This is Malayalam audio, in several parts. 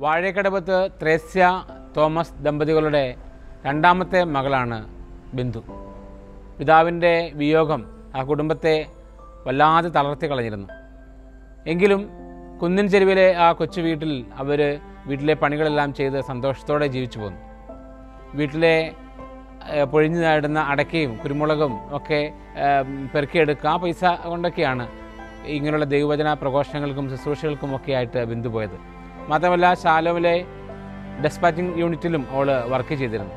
വാഴക്കടവത്ത് ത്രേസ്യ തോമസ് ദമ്പതികളുടെ രണ്ടാമത്തെ മകളാണ് ബിന്ദു പിതാവിൻ്റെ വിയോഗം ആ കുടുംബത്തെ വല്ലാതെ തളർത്തി കളഞ്ഞിരുന്നു എങ്കിലും കുന്നിൻ ചെരുവിലെ ആ കൊച്ചു വീട്ടിൽ അവർ വീട്ടിലെ പണികളെല്ലാം ചെയ്ത് സന്തോഷത്തോടെ ജീവിച്ചു പോന്നു വീട്ടിലെ ഏഹ്, പൊഴിഞ്ഞു നാടുന്ന അടയ്ക്കയും കുരുമുളകും ഒക്കെ ഏം, പെറുക്കിയെടുക്കുക ആ പൈസ കൊണ്ടൊക്കെയാണ് ഇങ്ങനെയുള്ള ദൈവവചന പ്രഘോഷങ്ങൾക്കും ശുശ്രൂഷകൾക്കും ഒക്കെ ആയിട്ട് ബിന്ദു പോയത് മാത്രമല്ല ശാലോമിലെ ഡെസ്പാച്ചിങ് യൂണിറ്റിലും അവൾ വർക്ക് ചെയ്തിരുന്നു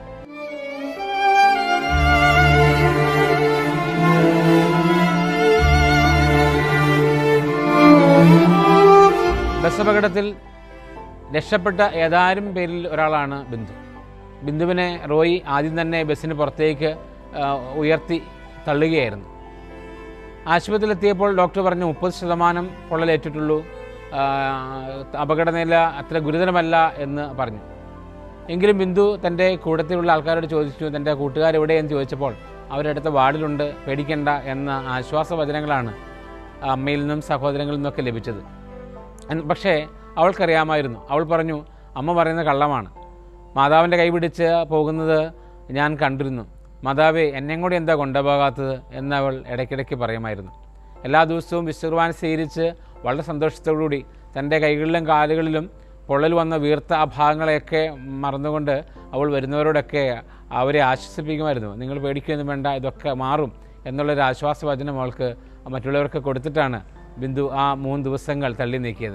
ബസ് അപകടത്തിൽ രക്ഷപ്പെട്ട ഏതാനും പേരിൽ ഒരാളാണ് ബിന്ദു ബിന്ദുവിനെ റോയി ആദ്യം തന്നെ ബസ്സിന് പുറത്തേക്ക് ആ, ഉയർത്തി തള്ളുകയായിരുന്നു ആശുപത്രിയിലെത്തിയപ്പോൾ ഡോക്ടർ പറഞ്ഞു മുപ്പത് ശതമാനം പൊള്ളലേറ്റിട്ടുള്ളൂ ആ, അപകടനില അത്ര ഗുരുതരമല്ല എന്ന് പറഞ്ഞു എങ്കിലും ബിന്ദു തൻ്റെ കൂട്ടത്തിലുള്ള ആൾക്കാരോട് ചോദിച്ചു തൻ്റെ കൂട്ടുകാരെവിടെയെന്ന് ചോദിച്ചപ്പോൾ അവരടുത്ത വാർഡിലുണ്ട് പേടിക്കണ്ട എന്ന ആശ്വാസവചനങ്ങളാണ് അമ്മയിൽ നിന്നും സഹോദരങ്ങളിൽ നിന്നൊക്കെ ലഭിച്ചത് എന്ന് പക്ഷേ അവൾക്കറിയാമായിരുന്നു അവൾ പറഞ്ഞു അമ്മ പറയുന്ന കള്ളമാണ് മാതാവിൻ്റെ കൈ പിടിച്ച് പോകുന്നത് ഞാൻ കണ്ടിരുന്നു മാതാവേ എന്നെയും കൂടി എന്താ കൊണ്ടുപോകാത്തത് എന്ന് അവൾ ഇടയ്ക്കിടയ്ക്ക് പറയുമായിരുന്നു എല്ലാ ദിവസവും വിശ്വകുർബാന സ്വീകരിച്ച് വളരെ സന്തോഷത്തോടുകൂടി തൻ്റെ കൈകളിലും കാലുകളിലും പൊള്ളൽ വന്ന വീർത്ത ആ ഭാഗങ്ങളെയൊക്കെ മറന്നുകൊണ്ട് അവൾ വരുന്നവരോടൊക്കെ അവരെ ആശ്വസിപ്പിക്കുമായിരുന്നു നിങ്ങൾ പേടിക്കുകയൊന്നും വേണ്ട ഇതൊക്കെ മാറും എന്നുള്ളൊരു ആശ്വാസവചനം അവൾക്ക് മറ്റുള്ളവർക്ക് കൊടുത്തിട്ടാണ് ബിന്ദു ആ മൂന്ന് ദിവസങ്ങൾ തള്ളി നീക്കിയത്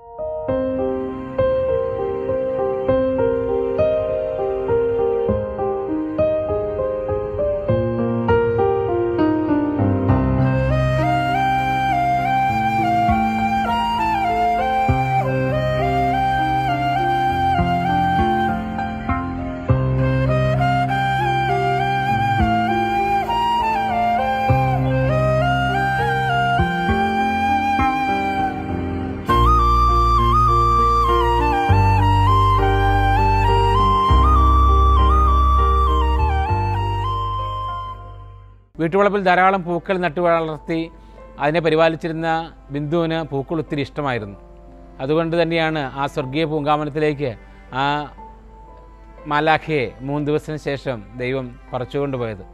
വീട്ടുവളപ്പിൽ ധാരാളം പൂക്കൾ നട്ടു വളർത്തി അതിനെ പരിപാലിച്ചിരുന്ന ബിന്ദുവിന് പൂക്കൾ ഒത്തിരി ഇഷ്ടമായിരുന്നു അതുകൊണ്ട് തന്നെയാണ് ആ സ്വർഗീയ പൂങ്കാവനത്തിലേക്ക് ആ മാലാഖയെ മൂന്ന് ദിവസത്തിന് ശേഷം ദൈവം പറിച്ചുകൊണ്ടുപോയത്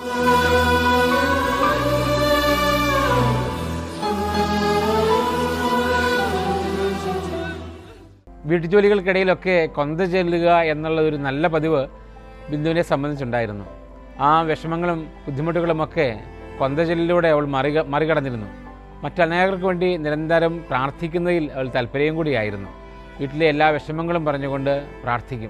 വീട്ടുജോലികൾക്കിടയിലൊക്കെ കൊന്ത ചെല്ലുക എന്നുള്ള ഒരു നല്ല പതിവ് ബിന്ദുവിനെ സംബന്ധിച്ചുണ്ടായിരുന്നു ആ വിഷമങ്ങളും ബുദ്ധിമുട്ടുകളുമൊക്കെ കൊന്ത ചെല്ലിലൂടെ അവൾ മറിക മറികടന്നിരുന്നു മറ്റനേകർക്ക് വേണ്ടി നിരന്തരം പ്രാർത്ഥിക്കുന്നതിൽ അവൾ താല്പര്യം കൂടിയായിരുന്നു വീട്ടിലെ എല്ലാ വിഷമങ്ങളും പറഞ്ഞുകൊണ്ട് പ്രാർത്ഥിക്കും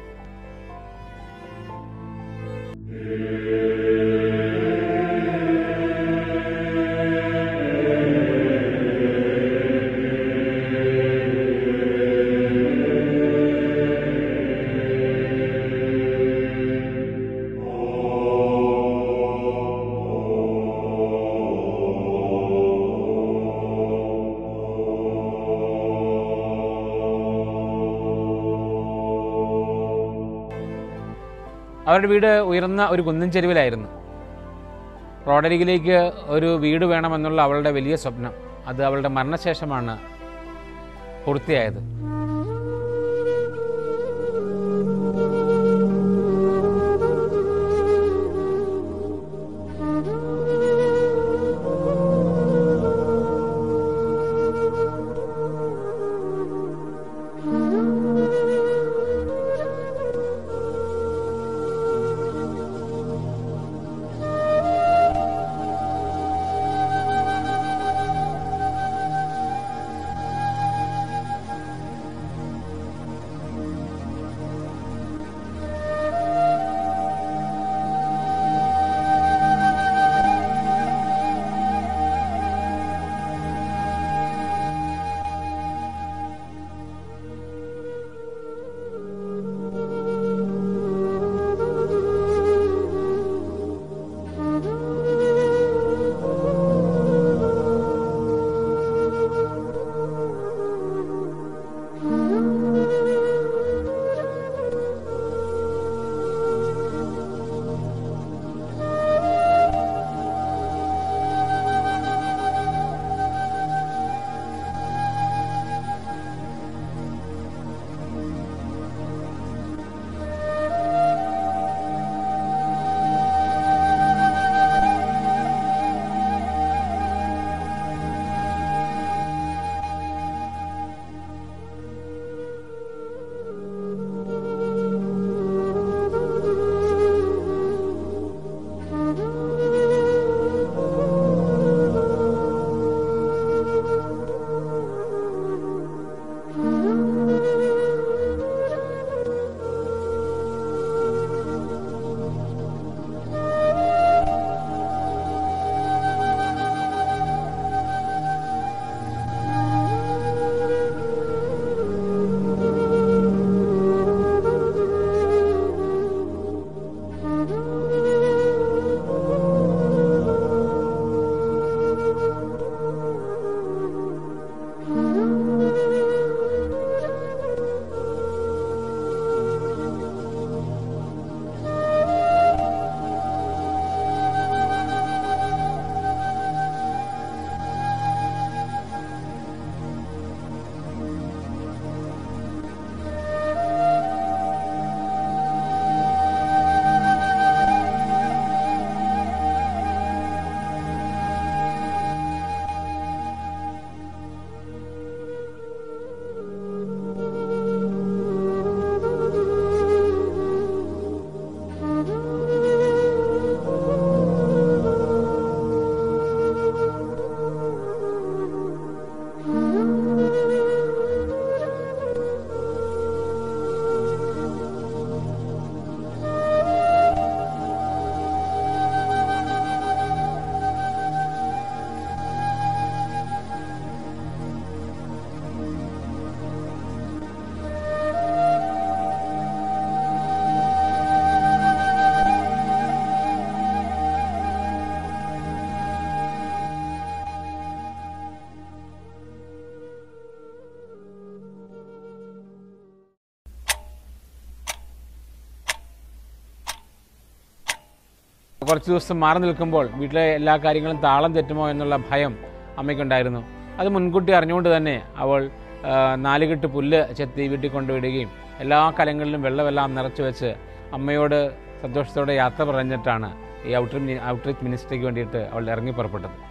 അവരുടെ വീട് ഉയർന്ന ഒരു കുന്നിൻ ചെരുവിലായിരുന്നു റോഡരികിലേക്ക് ഒരു വീട് വേണമെന്നുള്ള അവളുടെ വലിയ സ്വപ്നം അത് അവളുടെ മരണശേഷമാണ് പൂർത്തിയായത് കുറച്ച് ദിവസം മാറി നിൽക്കുമ്പോൾ വീട്ടിലെ എല്ലാ കാര്യങ്ങളും താളം തെറ്റുമോ എന്നുള്ള ഭയം അമ്മയ്ക്കുണ്ടായിരുന്നു അത് മുൻകൂട്ടി അറിഞ്ഞുകൊണ്ട് തന്നെ അവൾ ആ, നാലുകെട്ട് പുല്ല് ചെത്തി വീട്ടിൽ കൊണ്ടുവിടുകയും എല്ലാ കലങ്ങളിലും വെള്ളമെല്ലാം നിറച്ചു വെച്ച് അമ്മയോട് സന്തോഷത്തോടെ യാത്ര പറഞ്ഞിട്ടാണ് ഈ ഔട്ടർ ഔട്ട്റീച്ച് മിനിസ്ട്രിക്ക് വേണ്ടിയിട്ട് അവൾ ഇറങ്ങി പുറപ്പെട്ടത്